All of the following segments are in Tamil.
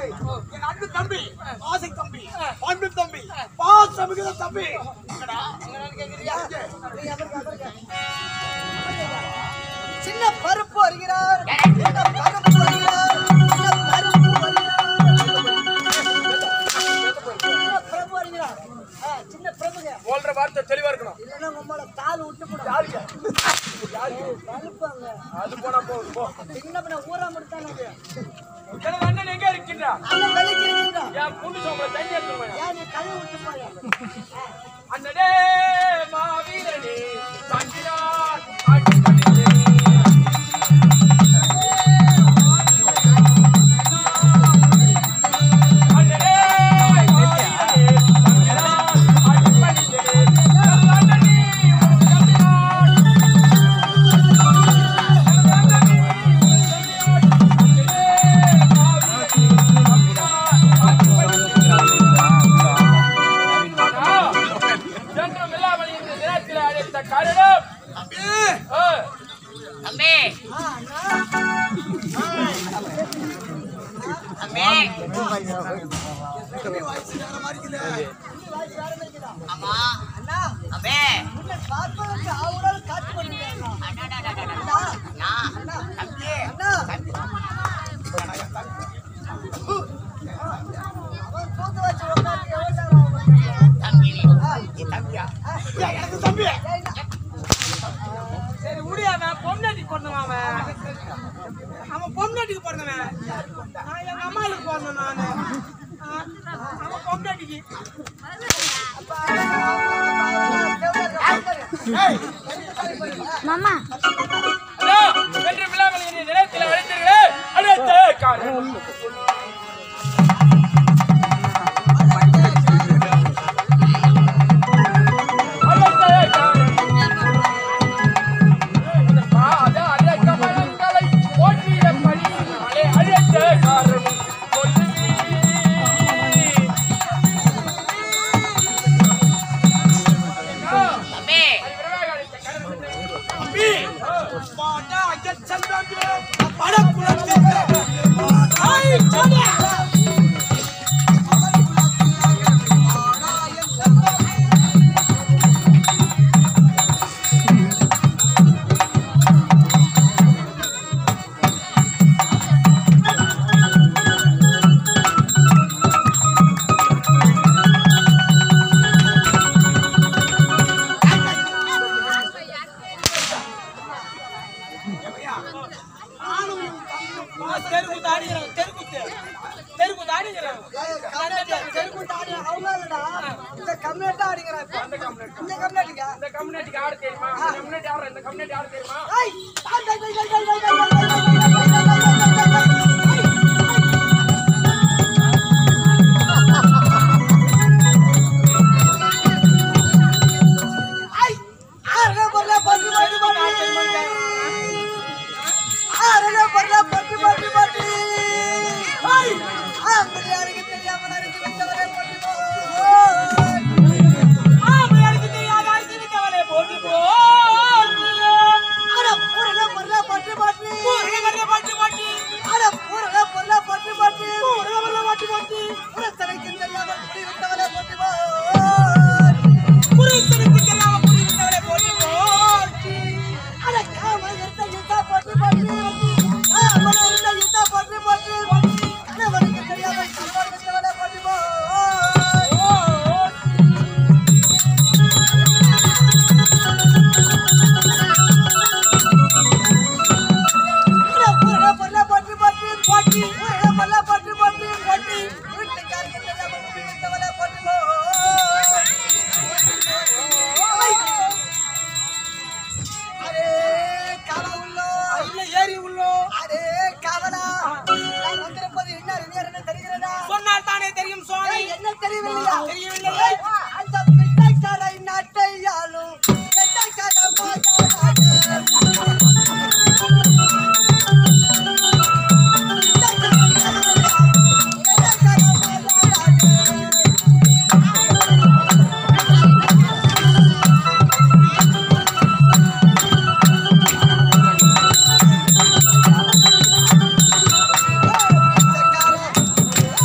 என் அன்பு தம்பி ஆசை தம்பி அன்பு தம்பி பாசமிகுத தம்பி எங்கடா? சின்ன பருப்பு வருகிறார் சின்ன பருப்பு வருகிறார் சின்ன பருப்பு வருகிறார் சின்ன பிரபு வருகிறார் ஆ, சின்ன பிரபுங்க சொல்ற வார்த்தை தெளிவா இருக்கணும் இல்லைன்னா உங்களோட கால் விட்டு போடும் யாருக்கு பருப்பாங்க அது போனா போகுது போ சின்ன பண்ண ஊரா முடித்தாங்க எனது அண்ணன் எங்க இருக்கின்றா அண்ணன் வெள்ளைக்கு இருக்கீங்களா என் புண்ணு சோம்பல தண்ணி எடுத்துருவேன் ஏன் நீ கல்வி விட்டு போயா அண்ணனே மாவீரனே தங்கினார் ஆட்சி பண்ணினே. அண்ணனே மாவீரனே தங்கினார் ஆட்சி பண்ணினே. அண்ணனே தங்கினார். அண்ணனே ஜன்மம் இல்லாமல் இந்த தினத்தில் அழைத்த காரணம் ஆ, தம்பி ஆ, அண்ணா தம்பி ஆமா அண்ணா தம்பி உன்னை பார்ப்பதற்கு ஆவலால் காத்து வருகிறார்களா அடடடடடட. அண்ணா, தம்பி அண்ணா அவன் தூக்கு வச்சு உட்கார்ந்து எவ்வளவு நேரம் ஆகும்? தம்பி எனக்கு தம்பி சரி விடு அவன் பொம்னாட்டிக்கு பிறந்தவன் அவன் அவன் பொம்னாட்டிக்கு பிறந்தவன் நான் எங்க அம்மாளுக்கு பிறந்தேன் நானு ஆ, அவன் பொம்னாட்டிக்கு அண்ணா, வென்று விழாவில் இந்த தினத்தில் அழைத்தீர்களே அழைத்த காரணம் அழைத்த காரணம் பாத அழைக்கமலங்களை போற்றிய பணியினாலே அழைத்த காரணம் சொல்லுவீர். தம்பி தம்பி தெருக்கூத்து ஆடிக்கிறான் தெருக்கூத்து தெருக்கூத்து ஆடிக்கிறான் இந்த கம்யூனிட்டா அடிக்கிறான் இப்ப. இந்த கம்யூனிட்டிக்கா இந்த கம்யூனிட்டிக்கு ஆட தெரியுமா இந்த கம்யூனிட்டி ஆடுற இந்த கம்யூனிட்டி ஆட தெரியுமா ஐய்! ஐய், ஐய், ஐய், ஐய், ஐய், ஐய், ஐய், ஐய், ஐய், ஐய், ஐய், ஐய், ஐய். ஐய்! ஆறுல பொருளை பட்டு பட்டு பட்டு. ஆறுல பொருளை பட்டு பட்டு பட்டு. ஐய்! ஆம்பளை யாருக்கு தெரியாம நறுக்கி விட்டவரை பட்டு போ. ஆம்பளையாருக்கு தெரியாத அரிசி வித்தவளே போட்டு போ அட பூரண பொருளை பட்டு பட்டு. பட்டு பட்டு அட பூரண பொருளை பட்டு பட்டு. பூரண பொருளை பட்டு பட்டு. புறத்தனைக்கு தெரியாமல் குடி விட்டவரை பட்டு போ. புருஷனுக்கு தெரியாம புடி வித்தவளே போட்டு போ அட காமல் இருந்த யுத்தா பட்டு பட்டு. காமல் இருந்த யுத்தா பட்டு பட்டு. கணவனுக்கு தெரியாமல் கணவன் விட்டவரை பட்டு போ. அட பூரண பொருளை பட்டு பட்டு. பட்டு. பூரண பொருளை பட்டு பட்டு. பட்டு. வீட்டுக்காரருக்கு தெரியாமல் குடி விட்டவரை பட்டு போ. ஐ! அரே காவலா இல்ல ஏறி உள்ளோ அரே காவலா நான் வந்திருப்பது என்ன நேரம் தெரிகிறதா சொன்னால் தானே தெரியும் சுவாமி ஏய், என்ன தெரியவில்லையா தெரியவில்லையே. அந்த பிட்டைக்காரை நாட்டை ஆளும் பிட்டைக்கார மாயாவாக. பிட்டைக்கார மாயாவாக. பிட்டைக்கார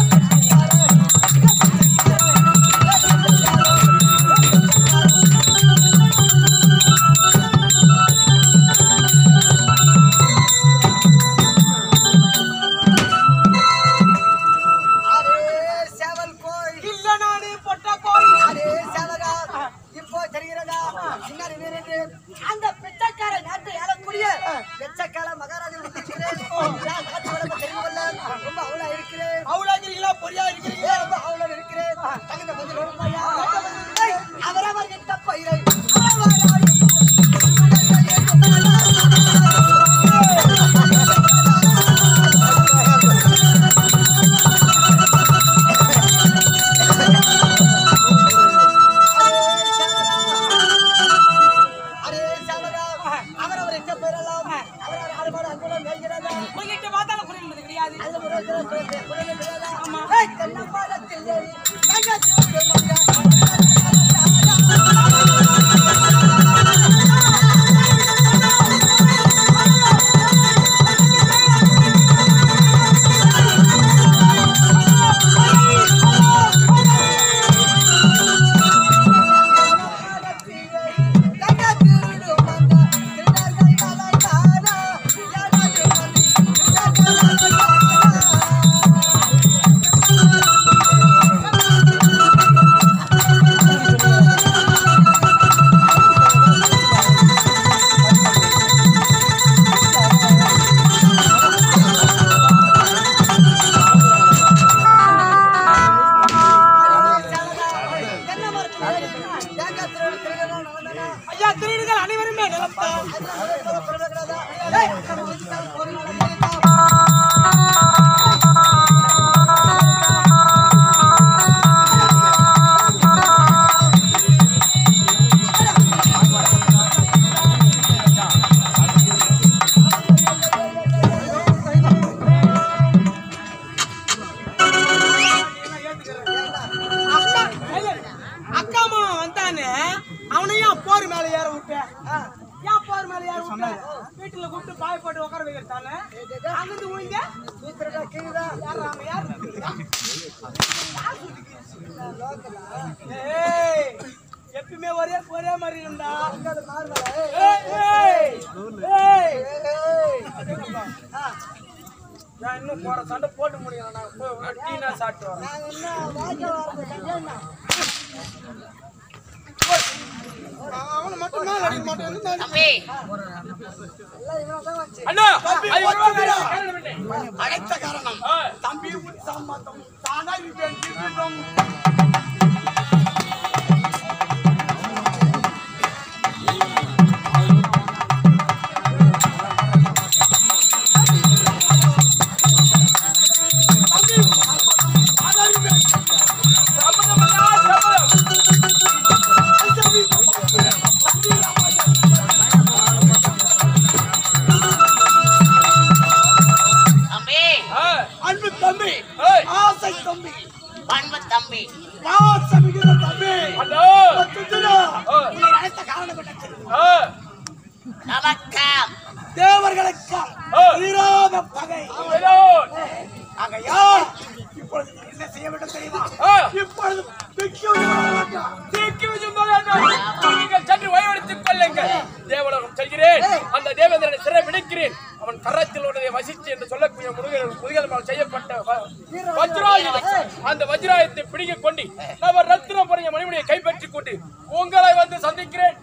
ஏய், தென்னமரத்தில் ஏறி தங்கத்தில் மங்க. ஐயா திருடுகள் அனைவருமே நிலத்தான் அக்கா ஐயா, அக்கா மாமா வந்தானே அவனையும் போர் மேல ஏற விட்டேன் ஏன் போர் மேல ஏற விட்டேன் வீட்டுல கூப்பிட்டு பாய் போட்டு உட்கார வைக்கிறதானே அங்கிருந்து விழுங்க யாரு அவன் யாரு ஏய், எப்பயுமே ஒரே ஒரே மாதிரி இருந்தா ஏய், ஏய், ஏய். நான் இன்னும் போற சண்டை போட்டு முடியல நான் போய் ஒரு டீனா சாப்பிட்டு வரேன் அவனை மட்டும் மேல அடிக்க மாட்டேன் தம்பி அண்ணா தம்பி, அது ஒத்துக்கிறா. விரோதம் காரணம் என்ன? அழைத்த காரணம் ஆ. தம்பி உற்சாமத்தம் தானா இருப்பேன் சம்மதமண்ணா, சம்மதம். தம்பி ஆ, அன்பு தம்பி ஏய், ஆசை தம்பி பண்பு தம்பி பாசம் மிகுந்த தம்பி அண்ணா. சுத்துடா. ஆ. உன்னை அழைத்த காரணம் என்ன தெரியுமா? ஆ, நமக்கம் தேவர்களுக்கு ஆ. தீராத பகை விரோத். ஆகையால் இப்பொழுது நீ என்ன செய்ய வேண்டும் தெரியுமா ஆ, இப்பொழுது விக்கி விட வேண்டாம். தீக்கி விசும்பது அண்ணா. நீங்கள் சென்று வழிவடுத்திக் கொள்ளுங்கள் தேவலோகம் செல்கிறேன் அந்த தேவேந்திரனை சிறை பிடிக்கிறேன் அவன் கரத்தில் உடைய வசிச்சு என்று சொல்லக்கூடிய முருகன் முருகனால் செய்யப்பட்ட வ- வஜ்ராயுதம் அந்த வஜ்ராயத்தை பிடிக்க கொண்டு நம்ம ரத்தினம் பொறிய மணிமுடியை கைப்பற்றிக் கொண்டு உங்களை வந்து சந்திக்கிறேன்